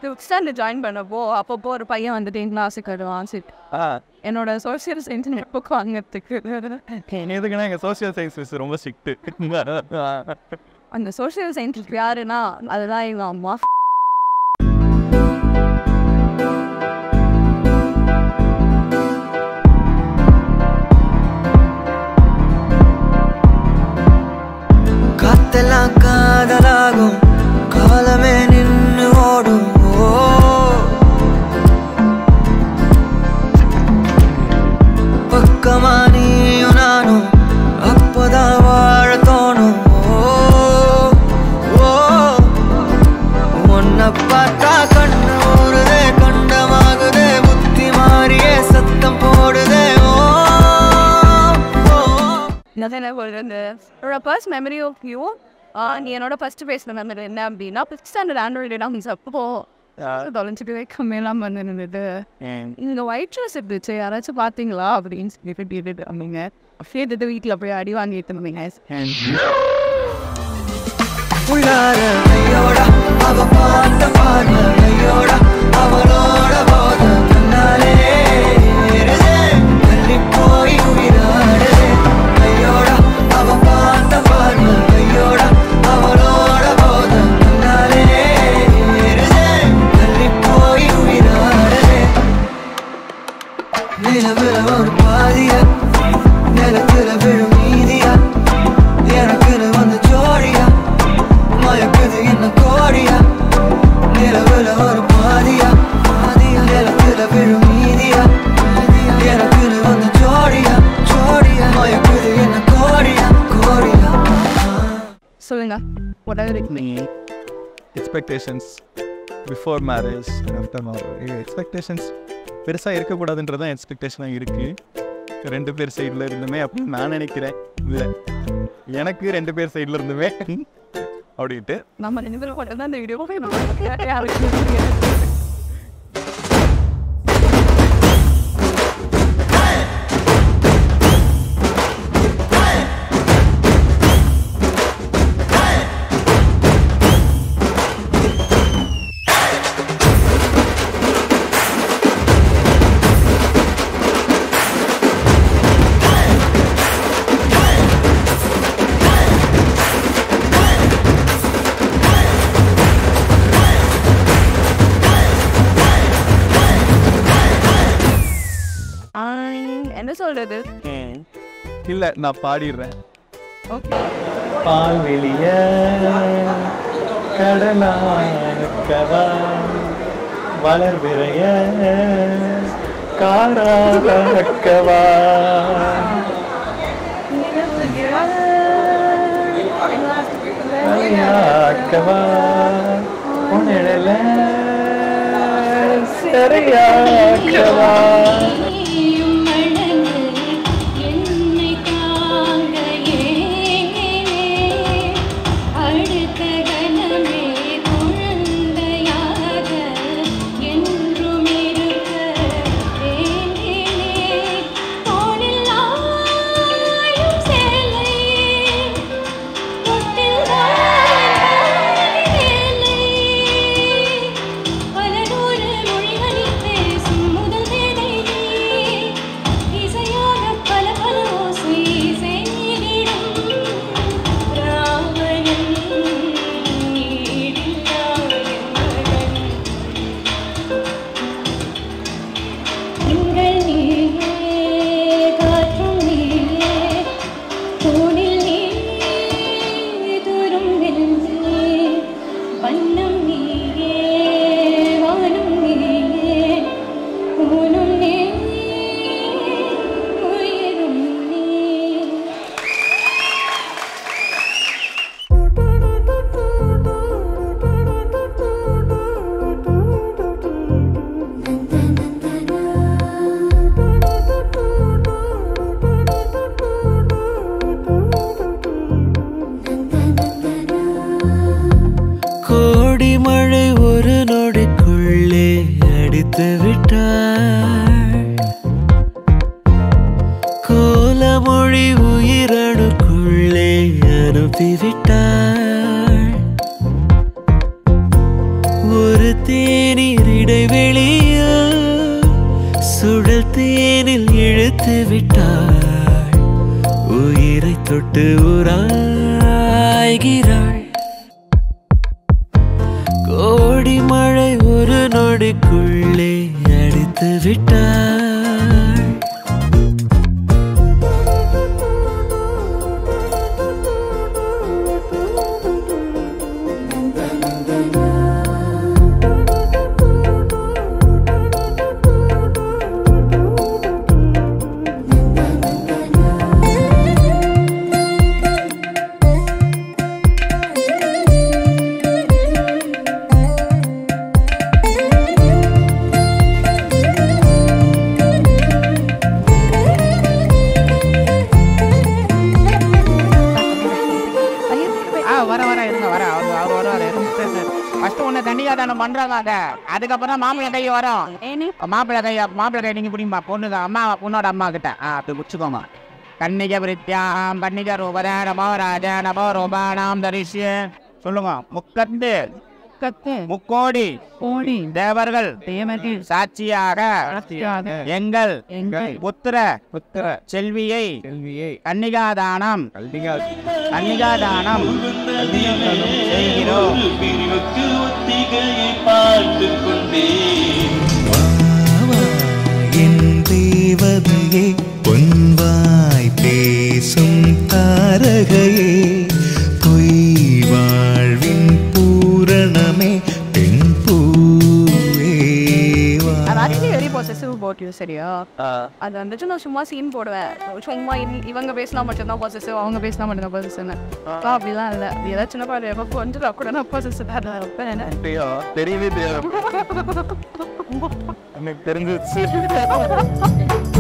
Fifth standard join பண்ணப்போ அப்பப்போ ஒரு பையன் வந்துட்டு என் கிளாஸுக்கு வருவான் சரி ஆ என்னோட சோசியல் சயின்ஸ் புக் வாங்கிறதுக்கு எதுக்குன்னா எங்கள் சோஷியல் சயின்ஸ் மிஸ் ரொம்ப ஸ்ட்ரிக்ட்டு அந்த சோசியல் சயின்ஸ் யாருன்னா அதுதான் எங்கள் அம்மா காத்தெல்லாம் காதலாகும் காலமே நின்னு ஓடும் ஓ பக்கமா நீயும் நானும் அப்பதான் வாழ தோணும் ஓ ஓ உன்னை பார்த்தா கண்ணு ஊறுதே கண்டமாகுதே புத்தி மாறியே சத்தம் போடுதே ஓ ஓ என்னது என்ன சொல்கிறது என்னோட ஃபர்ஸ்ட் மெமரி ஆஃப் யூ நீ என்னோட ஃபர்ஸ்ட் பேசின மெமரி என்ன அப்படின்னா ஃபிஃப்த் ஸ்டாண்டர்ட் ஆண்ட்ராய்டு நான் அப்போ தொலைஞ்சிட்டு வைக்க மேலாம் வந்துருந்தது இந்த ஒயிட் ட்ரெஸ் இருந்துச்சு யாராச்சும் பார்த்தீங்களா அப்படின்னு சொல்லிட்டு கேட்டுட்டு இருந்தீங்க கேட்டுட்டு வீட்டில் போய் அடி வாங்கிட்டு இருந்தீங்க உள்ளார கையோட அவ பார்த்த பார்வை கையோட அவளோட போத கண்ணாலே ஏறுதே. தள்ளி போய் உயிராடுதே கையோட அவ பார்த்த பார்வை கையோட அவளோட போத கண்ணாலே ஏறுதே. தள்ளி போய் உயிராடுதே நிலவுல ஒரு பாதிய நிலத்துல விழும் மீதியா எனக்குன்னு வந்து ஜோடியா மயக்குது என்ன கோடியா நிலவுல ஒரு பாதியா பாதியா நிலத்துல விழும் மீதியா எனக்குன்னு வந்து ஜோடியா ஜோடியா மயக்குது என்ன கோடியா கோடியா சொல்லுங்க whatever it may expectations before marriage after marriage expectations பெருசாக இருக்கக்கூடாதுன்றது தான் எக்ஸ்பெக்டேஷனாக இருக்குது ரெண்டு பேர் சைடில் இருந்துமே அப்படின்னு நான் நினைக்கிறேன் இல்லை எனக்கு ரெண்டு பேர் சைடில் இருந்துமே அப்படின்ட்டு நம்ம ரெண்டு பேரும் மட்டும் தான் இந்த வீடியோ போய் யாருக்கு தெரியாது. ஆஹ், என்ன சொல்றது இல்லை நான் பாடிடுறேன் ஓகே பால் வெளிய கடலாக்கவா வளர் விரைய காராக்கவா சரியாக்கவா உன்னிடல சரியாக்கவா நீயும் மடங்கு என்னை தாங்க ஏங்கினே அடுத்த கணமே குழந்தையாக என்றும் இருக்க வேண்டினே தோளில் ஆயும் சேலை தொட்டில் வேலை பல நூறு மொழிகளில் பேசும் முதல் மேதை நீ. இசையாக பல பல ஓசை செய்திடும் ராவணன் நீடில்லா என் திங்கள் நீயே காற்றும் நீயே தோணில் நீ தூரம் நெஞ்சே வண்ணம் நீயே வானம் நீயே ஊனும் நீ உயிரும் நீ கோடி மழை ஒரு நொடிக்குள்ளே அடித்து விட்டாள் கோலமொழி உயிரணுக்குள்ளே அனுப்பிவிட்டாள் ஒரு தேநீர் இடைவெளியில் சுழல் தேனில் இழுத்து விட்டாள் உயிரை தொட்டு உராய்கிறாள் கோடி மழை ஒரு நொடிக்குள்ளே அடித்து விட்டாள் ஆ வர வர இருங்க வர அவர் அவர் வருவார் இருங்க ஃபர்ஸ்ட் ஒன்று தண்ணியாக தானே பண்ணுறாங்க அதை அதுக்கப்புறம் மாப்பிள்ளை கை வரும் ஏனே மாப்பிள்ளை கை மாப்பிள்ளை கை நீங்கள் பிடிமா பொண்ணு தான் அம்மா பொண்ணோட அம்மா கிட்ட ஆ அப்படி பிடிச்சிக்கோங்க கன்னிக பிரித்யாம் கன்னிக ரூபத நமோ ராஜ நமோ ரூபானாம் தரிசிய சொல்லுங்க முக்கத்து கத்து முக்கோடி ஓடி தேவர்கள் தேவர்கள் சாட்சியாக சாட்சியாக எங்கள் எங்கள் புத்திர புத்திர செல்வியை கேள்வியை கன்னிகாதானம் கல்வியா கன்னிகாதானம் செய்கிறோம் பிரிவுக்கு ஒத்திகையை பார்த்து கொண்டே என் தேவதையே பொன்வாய் பேசும் தாரகையே பொய் வாழ்வின் பூரணமே பெண் பூவேவா அதாவது வெரி பொசசிவ் போட் யூ சரியா அது வந்துட்டு நான் சும்மா சீன் போடுவேன் சும்மா இவ- இவங்க பேசினா மட்டும்தான் பொசசிவ் அவங்க பேசினா மட்டும்தான் பொசசிவ்னு அப்படிலாம் இல்லை ஏதாச்சும் சின்ன பாரு எப்போ கொஞ்சம் கூட நான் பொசசிவ் தான் இருப்பேன் அப்படியா தெரியவே தெரியாது எனக்கு தெரிஞ்சிச்சு